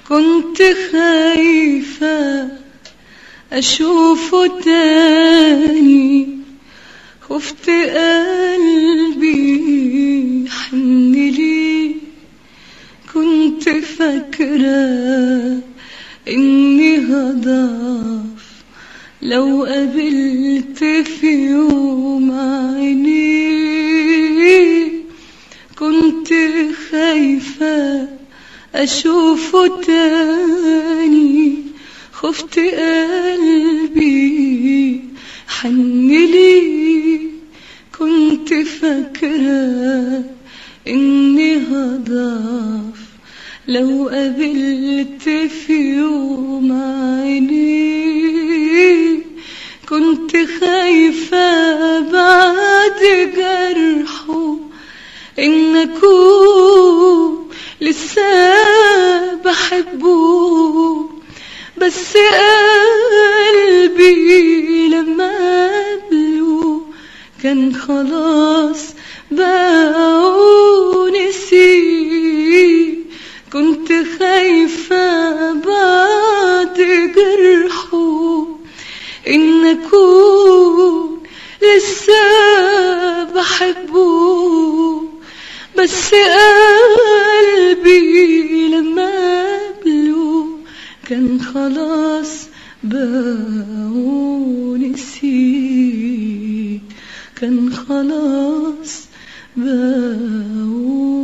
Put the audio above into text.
كنت خايفة أشوفه تاني خفت قلبي حن لي كنت فاكرة إني هضعف لو قابلت في يوم عيني كنت خايفة أشوفه تاني خفت قلبي حن لي كنت فاكرة إني هضعف لو قابلت في يوم عيني كنت خايفة بعد جرحه إن أكون لسه بحبه بس قلبي لما قبله كان خلاص باعوا نسي كنت خايفة بعد جرحه إن أكون لسه بحبه بس قلبي لما قبله كان خلاص باعوا نسي كان خلاص باعوا